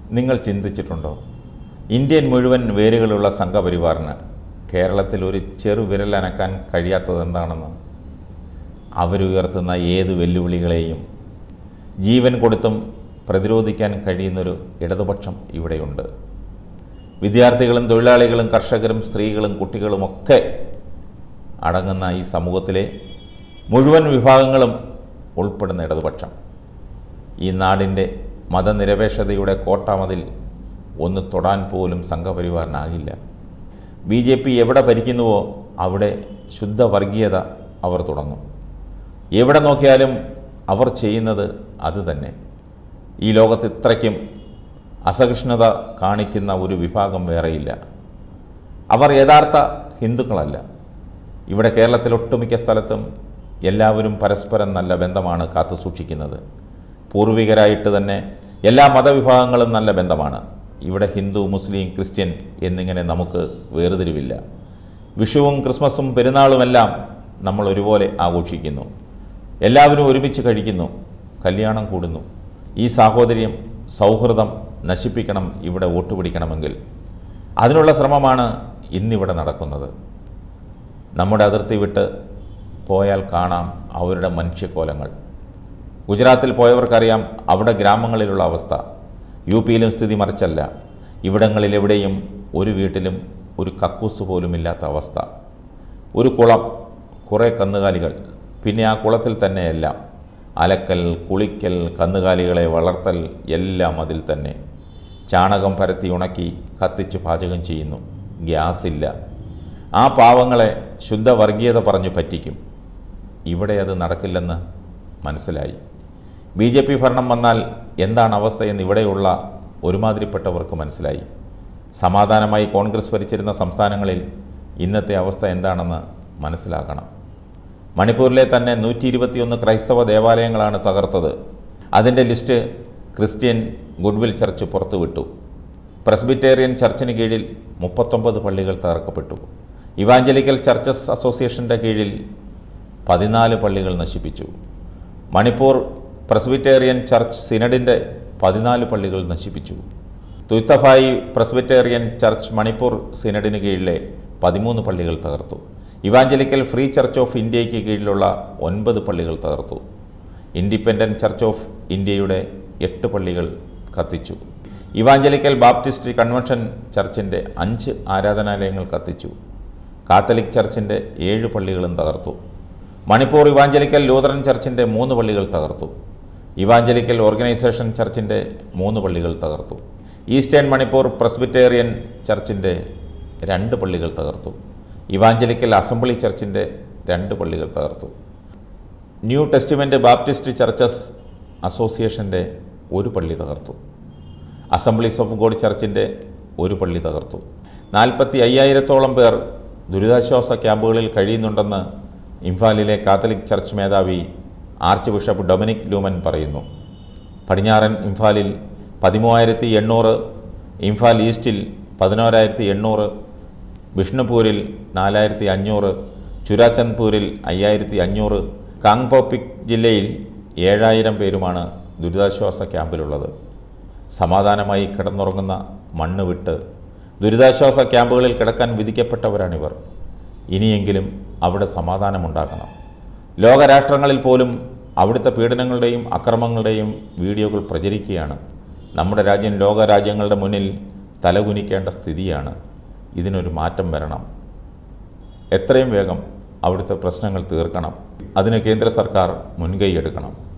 നിങ്ങൾ ചിന്തിച്ചിട്ടുണ്ടോ ഇന്ത്യൻ മുഴുവൻ വേരുകളുള്ള സംഘപരിവാറിന് കേരളത്തിൽ ഒരു ചെറു വിരലനക്കാൻ കഴിയാത്തത് എന്താണെന്ന് അവരുയർത്തുന്ന ഏത് വെല്ലുവിളികളെയും ജീവൻ കൊടുത്തും പ്രതിരോധിക്കാൻ കഴിയുന്നൊരു ഇടതുപക്ഷം ഇവിടെയുണ്ട് വിദ്യാർത്ഥികളും തൊഴിലാളികളും കർഷകരും സ്ത്രീകളും കുട്ടികളുമൊക്കെ അടങ്ങുന്ന ഈ സമൂഹത്തിലെ മുഴുവൻ വിഭാഗങ്ങളും ഉൾപ്പെടുന്ന ഇടതുപക്ഷം ഈ നാടിൻ്റെ മതനിരപേക്ഷതയുടെ കോട്ടാമതിൽ ഒന്ന് തൊടാൻ പോലും സംഘപരിവാറിനാകില്ല ബി ജെ പി എവിടെ ഭരിക്കുന്നുവോ അവിടെ ശുദ്ധ വർഗീയത അവർ തുടങ്ങും എവിടെ നോക്കിയാലും അവർ ചെയ്യുന്നത് അത് തന്നെ ഈ ലോകത്ത് ഇത്രയ്ക്കും അസഹിഷ്ണുത കാണിക്കുന്ന ഒരു വിഭാഗം വേറെയില്ല അവർ യഥാർത്ഥ ഹിന്ദുക്കളല്ല ഇവിടെ കേരളത്തിൽ ഒട്ടുമിക്ക സ്ഥലത്തും എല്ലാവരും പരസ്പരം നല്ല ബന്ധമാണ് കാത്തു സൂക്ഷിക്കുന്നത് പൂർവികരായിട്ട് തന്നെ എല്ലാ മതവിഭാഗങ്ങളും നല്ല ബന്ധമാണ് ഇവിടെ ഹിന്ദു മുസ്ലിം ക്രിസ്ത്യൻ എന്നിങ്ങനെ നമുക്ക് വേർതിരിവില്ല വിഷുവും ക്രിസ്മസും പെരുന്നാളുമെല്ലാം നമ്മൾ ഒരുപോലെ ആഘോഷിക്കുന്നു എല്ലാവരും ഒരുമിച്ച് കഴിക്കുന്നു കല്യാണം കൂടുന്നു ഈ സാഹോദര്യം സൗഹൃദം നശിപ്പിക്കണം ഇവിടെ വോട്ട് പിടിക്കണമെങ്കിൽ അതിനുള്ള ശ്രമമാണ് ഇന്നിവിടെ നടക്കുന്നത് നമ്മുടെ അതിർത്തി വിട്ട് പോയാൽ കാണാം അവരുടെ മനുഷ്യക്കോലങ്ങൾ ഗുജറാത്തിൽ പോയവർക്കറിയാം അവിടെ ഗ്രാമങ്ങളിലുള്ള അവസ്ഥ യു പിയിലും സ്ഥിതി മറിച്ചല്ല ഇവിടങ്ങളിലെവിടെയും ഒരു വീട്ടിലും ഒരു കക്കൂസ് പോലുമില്ലാത്ത അവസ്ഥ ഒരു കുളം കുറേ കന്നുകാലികൾ പിന്നെ ആ കുളത്തിൽ തന്നെയെല്ലാം അലക്കൽ കുളിക്കൽ കന്നുകാലികളെ വളർത്തൽ എല്ലാം അതിൽ തന്നെ ചാണകം പരത്തി ഉണക്കി കത്തിച്ച് പാചകം ചെയ്യുന്നു ഗ്യാസില്ല ആ പാവങ്ങളെ ശുദ്ധ വർഗീയത പറഞ്ഞു പറ്റിക്കും ഇവിടെ അത് നടക്കില്ലെന്ന് മനസ്സിലായി ബി ജെ പി ഭരണം വന്നാൽ എന്താണ് അവസ്ഥയെന്ന് ഇവിടെയുള്ള ഒരുമാതിരിപ്പെട്ടവർക്ക് മനസ്സിലായി സമാധാനമായി കോൺഗ്രസ് ഭരിച്ചിരുന്ന സംസ്ഥാനങ്ങളിൽ ഇന്നത്തെ അവസ്ഥ എന്താണെന്ന് മനസ്സിലാക്കണം മണിപ്പൂരിലെ തന്നെ നൂറ്റി ഇരുപത്തിയൊന്ന് ക്രൈസ്തവ ദേവാലയങ്ങളാണ് തകർത്തത് അതിൻ്റെ ലിസ്റ്റ് ക്രിസ്ത്യൻ ഗുഡ്വിൽ ചർച്ച് പുറത്തുവിട്ടു പ്രസ്ബിറ്റേറിയൻ ചർച്ചിന് കീഴിൽ മുപ്പത്തൊമ്പത് പള്ളികൾ തകർക്കപ്പെട്ടു ഇവാഞ്ചലിക്കൽ ചർച്ചസ് അസോസിയേഷൻ്റെ കീഴിൽ പതിനാല് പള്ളികൾ നശിപ്പിച്ചു മണിപ്പൂർ പ്രസ്ബിറ്റേറിയൻ ചർച്ച് സിനഡിൻ്റെ പതിനാല് പള്ളികൾ നശിപ്പിച്ചു തുയ്ത്തഫായി പ്രസ്ബിറ്റേറിയൻ ചർച്ച് മണിപ്പൂർ സിനഡിന് കീഴിലെ പതിമൂന്ന് പള്ളികൾ തകർത്തു ഇവാഞ്ചലിക്കൽ ഫ്രീ ചർച്ച് ഓഫ് ഇന്ത്യയ്ക്ക് കീഴിലുള്ള ഒൻപത് പള്ളികൾ തകർത്തു ഇൻഡിപെൻഡൻറ്റ് ചർച്ച് ഓഫ് ഇന്ത്യയുടെ എട്ട് പള്ളികൾ കത്തിച്ചു ഇവാഞ്ചലിക്കൽ ബാപ്റ്റിസ്റ്റ് കൺവെൻഷൻ ചർച്ചിൻ്റെ അഞ്ച് ആരാധനാലയങ്ങൾ കത്തിച്ചു കാത്തലിക് ചർച്ചിൻ്റെ ഏഴ് പള്ളികളും തകർത്തു മണിപ്പൂർ ഇവാഞ്ചലിക്കൽ ലൂതറൻ ചർച്ചിൻ്റെ മൂന്ന് പള്ളികൾ തകർത്തു ഇവാഞ്ചലിക്കൽ ഓർഗനൈസേഷൻ ചർച്ചിൻ്റെ മൂന്ന് പള്ളികൾ തകർത്തു ഈസ്റ്റേൺ മണിപ്പൂർ പ്രസ്ബിറ്റേറിയൻ ചർച്ചിൻ്റെ രണ്ട് പള്ളികൾ തകർത്തു ഇവാഞ്ചലിക്കൽ അസംബ്ലി ചർച്ചിൻ്റെ രണ്ട് പള്ളികൾ തകർത്തു ന്യൂ ടെസ്റ്റ്മെൻ്റ് ബാപ്റ്റിസ്റ്റ് ചർച്ചസ് അസോസിയേഷൻ്റെ ഒരു പള്ളി തകർത്തു അസംബ്ലീസ് ഓഫ് ഗോഡ് ചർച്ചിൻ്റെ ഒരു പള്ളി തകർത്തു നാൽപ്പത്തി അയ്യായിരത്തോളം പേർ ദുരിതാശ്വാസ ക്യാമ്പുകളിൽ കഴിയുന്നുണ്ടെന്ന് ഇംഫാലിലെ കാത്തലിക് ചർച്ച് മേധാവി ആർച്ച് ബിഷപ്പ് ഡൊമിനിക് ലൂമൻ പറയുന്നു പടിഞ്ഞാറൻ ഇംഫാലിൽ പതിമൂവായിരത്തി എണ്ണൂറ് ഇംഫാൽ ഈസ്റ്റിൽ പതിനോരായിരത്തി എണ്ണൂറ് ബിഷ്ണുപൂരിൽ നാലായിരത്തി അഞ്ഞൂറ് ചുരാചന്ദ്പൂരിൽ അയ്യായിരത്തി അഞ്ഞൂറ് കാങ്പോപിക് ജില്ലയിൽ ഏഴായിരം പേരുമാണ് ദുരിതാശ്വാസ ക്യാമ്പിലുള്ളത് സമാധാനമായി കിടന്നുറങ്ങുന്ന മണ്ണ് വിട്ട് ദുരിതാശ്വാസ ക്യാമ്പുകളിൽ കിടക്കാൻ വിധിക്കപ്പെട്ടവരാണിവർ ഇനിയെങ്കിലും അവിടെ സമാധാനമുണ്ടാക്കണം ലോകരാഷ്ട്രങ്ങളിൽ പോലും അവിടുത്തെ പീഡനങ്ങളുടെയും അക്രമങ്ങളുടെയും വീഡിയോകൾ പ്രചരിക്കുകയാണ് നമ്മുടെ രാജ്യം ലോകരാജ്യങ്ങളുടെ മുന്നിൽ തലകുനിക്കേണ്ട സ്ഥിതിയാണ് ഇതിനൊരു മാറ്റം വരണം എത്രയും വേഗം അവിടുത്തെ പ്രശ്നങ്ങൾ തീർക്കണം അതിന് കേന്ദ്ര സർക്കാർ മുൻകൈ എടുക്കണം